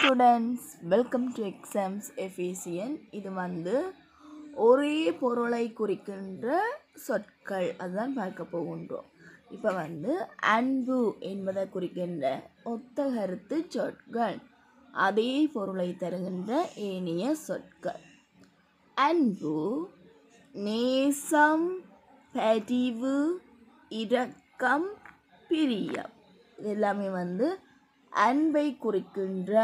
students welcome to exams efficient இது வந்து ஒரே பொருளை குறிக்கின்ற சொற்கள் அதுதான் பார்க்க போகின்றோம் இப்போ வந்து அன்பு என்பதை குறிக்கின்ற ஒத்த கருத்து சொற்கள் அதே பொருளை தருகின்ற ஏனைய சொற்கள் அன்பு நேசம் பதிவு இரக்கம் பிரியம் இது எல்லாமே வந்து அன்பை குறிக்கின்ற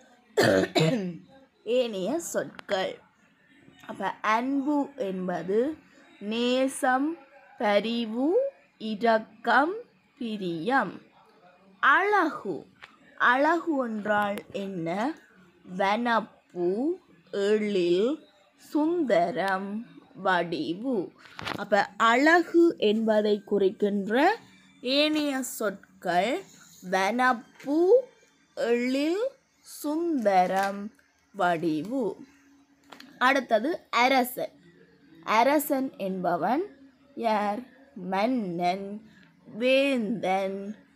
ஏனைய சொற்கள் அப்போ அன்பு என்பது நேசம் பரிவு இரக்கம் பிரியம் அழகு அழகு என்றால் என்ன வனப்பு எழில் சுந்தரம் வடிவு அப்போ அழகு என்பதை குறிக்கின்ற ஏனைய சொற்கள் வனப்பு எழில் சுந்தரம் வடிவு அடுத்தது அரசன் அரசன் என்பவன் யார் மன்னன் வேந்தன்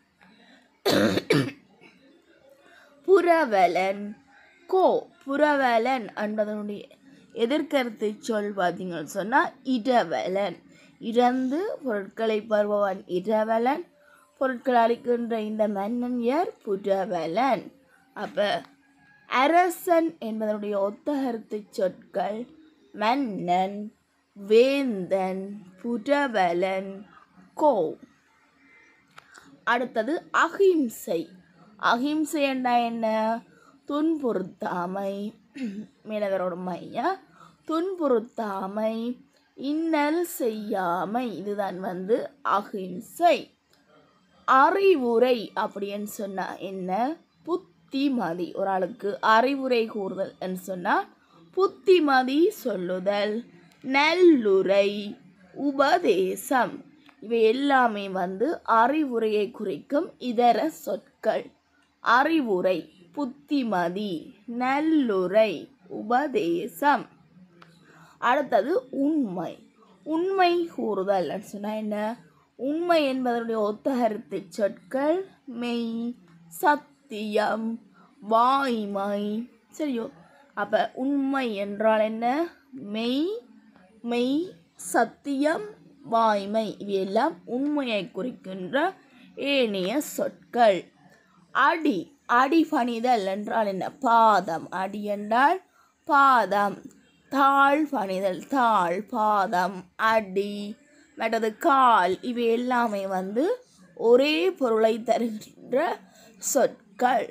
புரவலன் கோ புரவலன் என்பதனுடைய எதிர்கருத்தை சொல் பார்த்தீங்கன்னு சொன்னால் இடவலன் இறந்து பொருட்களை பருபவன் இடவலன் பொருட்கள் அளிக்கின்ற இந்த மன்னன் யார் புரவலன் அப்போ அரசன் என்பதனுடைய ஒத்த கருத்து சொற்கள் மன்னன் வேந்தன் புரவலன் கோ அடுத்தது அகிம்சை அகிம்சை என்றா என்ன துன்புறுத்தாமை மீனவரோட மையா துன்புறுத்தாமை இன்னல் செய்யாமை இதுதான் வந்து அகிம்சை அறிவுரை அப்படின்னு சொன்னால் என்ன புத்திமதி ஒரு ஆளுக்கு அறிவுரை கூறுதல் என்று சொன்னால் புத்திமதி சொல்லுதல் நல்லுரை உபதேசம் இவை எல்லாமே வந்து அறிவுரையை குறிக்கும் இதர சொற்கள் அறிவுரை புத்திமதி நல்லுரை உபதேசம் அடுத்தது உண்மை உண்மை கூறுதல் சொன்னால் என்ன உண்மை என்பதனுடைய ஒத்த கருத்து சொற்கள் மெய் சத்தியம் வாய்மை சரியோ அப்போ உண்மை என்றால் என்ன மெய் மெய் சத்தியம் வாய்மை இவையெல்லாம் உண்மையை குறிக்கின்ற ஏனைய சொற்கள் அடி அடி பணிதல் என்றால் என்ன பாதம் அடி என்றால் பாதம் தாழ் பணிதல் தாழ் பாதம் அடி மற்றது கால் இவை எல்லாமே வந்து ஒரே பொருளை தருகின்ற சொற்கள்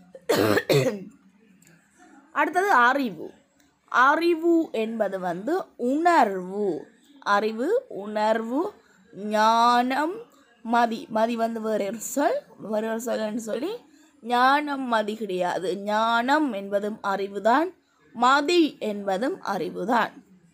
அடுத்தது அறிவு அறிவு என்பது வந்து உணர்வு அறிவு உணர்வு ஞானம் மதி மதி வந்து வேறு ஒரு சொல் வேறு ஒரு சொல்லுன்னு சொல்லி ஞானம் மதி கிடையாது ஞானம் என்பதும் அறிவுதான் மதி என்பதும் அறிவுதான்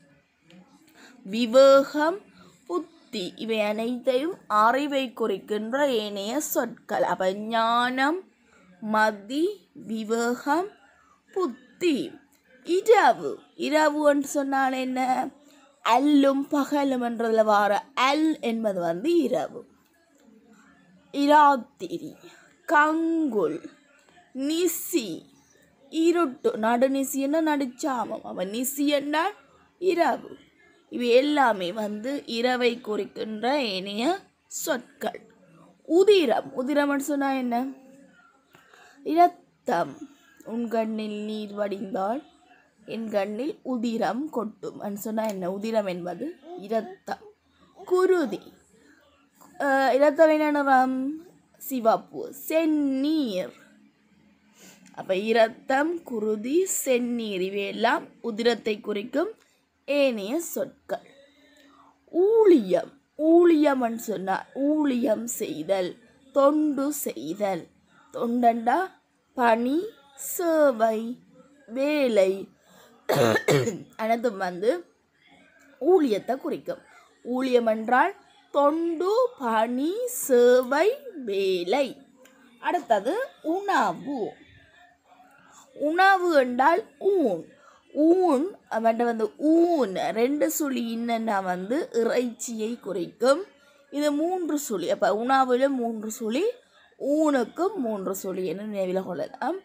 விவேகம் புத்தி இவை அனைத்தையும் அறிவை குறிக்கின்ற ஏனைய சொற்கள் அப்போ ஞானம் மதி விவேகம் புத்தி இரவு இரவுன்னு சொன்னால் என்ன அல்லும் பகலும் என்றதில் வார அல் என்பது வந்து இரவு இராத்திரி கங்குல் நிசி இருட்டு நடுநிசின்னா நடுச்சாமம் அவன் நிசி என்றால் இரவு இவை எல்லாமே வந்து இரவை குறிக்கின்ற இணைய சொற்கள் உதிரம் உதிரம்னு சொன்னால் என்ன இரத்தம் உன் கண்ணில் நீர் வடிந்தால் என் கண்ணில் உதிரம் கொட்டும் சொன்னால் என்ன உதிரம் என்பது இரத்தம் குருதி இரத்தம் என்ன நிறம் சிவப்பு செந்நீர் அப்போ இரத்தம் குருதி செந்நீர் இவையெல்லாம் உதிரத்தை குறிக்கும் ஏனைய சொற்கள் ஊழியம் ஊழியம்னு சொன்னால் ஊழியம் செய்தல் தொண்டு செய்தல் தொண்டண்டா பணி சேவை வேலை அனைத்தும் வந்து ஊழியத்தை குறிக்கும் ஊழியம் என்றால் தொண்டு பணி சேவை வேலை அடுத்தது உணவு உணவு என்றால் ஊன் ஊன் அவன்கிட்ட வந்து ஊன் ரெண்டு சுழி இன்னன்னா வந்து இறைச்சியை குறிக்கும் இது மூன்று சுழி அப்போ உணவில் மூன்று சுழி ஊனுக்கும் மூன்று சுழி என்று நினைவில் கொள்ளலாம்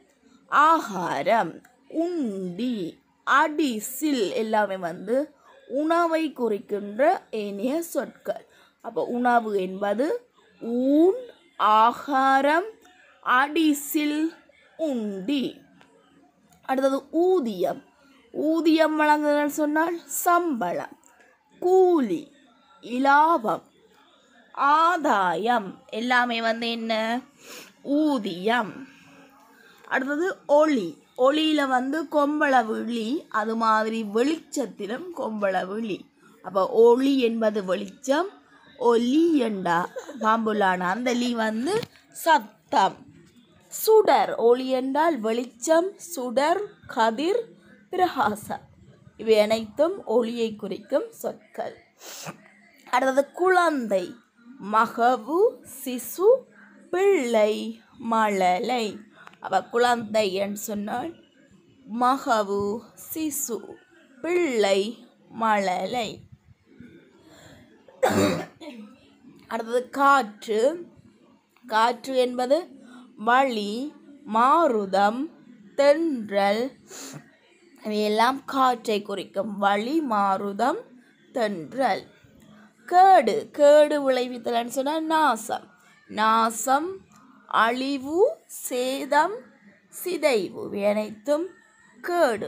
ஆகாரம் உண்டி அடிசில் எல்லாமே வந்து உணவை குறிக்கின்ற ஏனைய சொற்கள் அப்போ உணவு என்பது ஊன் ஆகாரம் அடிசில் உண்டி அடுத்தது ஊதியம் ஊதியம் வழங்குதல் சொன்னால் சம்பளம் கூலி இலாபம் ஆதாயம் எல்லாமே வந்து என்ன ஊதியம் அடுத்தது ஒளி ஒளியில் வந்து கொம்பள விழி அது மாதிரி வெளிச்சத்திலும் கொம்பள விழி அப்போ ஒளி என்பது வெளிச்சம் ஒலி என்றா பாம்புலான அந்த லி வந்து சத்தம் சுடர் ஒளி என்றால் வெளிச்சம் சுடர் கதிர் பிரகாசம் இவை அனைத்தும் ஒளியை குறிக்கும் சொற்கள் அடுத்தது குழந்தை மகவு சிசு பிள்ளை மழலை அப்போ குழந்தை என்று சொன்னால் மகவு சிசு பிள்ளை மழலை அடுத்தது காற்று காற்று என்பது வழி மாருதம் தென்றல் இவையெல்லாம் காற்றை குறிக்கும் வழி மாருதம் தென்றல் கேடு கேடு விளைவித்தல்னு சொன்னால் நாசம் நாசம் அழிவு சேதம் சிதைவு இவை அனைத்தும் கேடு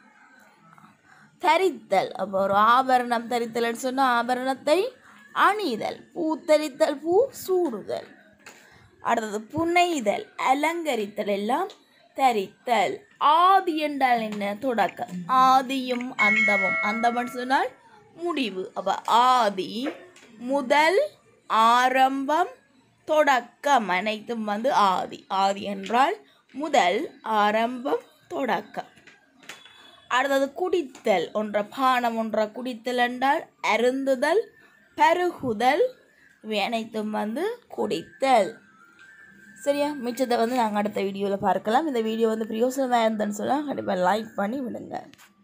தரித்தல் அப்போ ஒரு ஆபரணம் தரித்தல்னு சொன்னால் ஆபரணத்தை அணிதல் பூ தரித்தல் பூ சூடுதல் அடுத்தது புனைதல் அலங்கரித்தல் எல்லாம் தரித்தல் ஆதி என்றால் என்ன தொடக்கம் ஆதியும் அந்தமும் அந்தம்னு சொன்னால் முடிவு அப்போ ஆதி முதல் ஆரம்பம் தொடக்கம் அனைத்தும் வந்து ஆதி ஆதி என்றால் முதல் ஆரம்பம் தொடக்கம் அடுத்தது குடித்தல் ஒன்ற பானம் ஒன்ற குடித்தல் என்றால் அருந்துதல் பருகுதல் இவை அனைத்தும் வந்து குடித்தல் சரியா மிச்சத்தை வந்து நாங்கள் அடுத்த வீடியோவில் பார்க்கலாம் இந்த வீடியோ வந்து பிரயோசனமாக இருந்தேன்னு சொன்னால் கண்டிப்பாக லைக் பண்ணி விடுங்க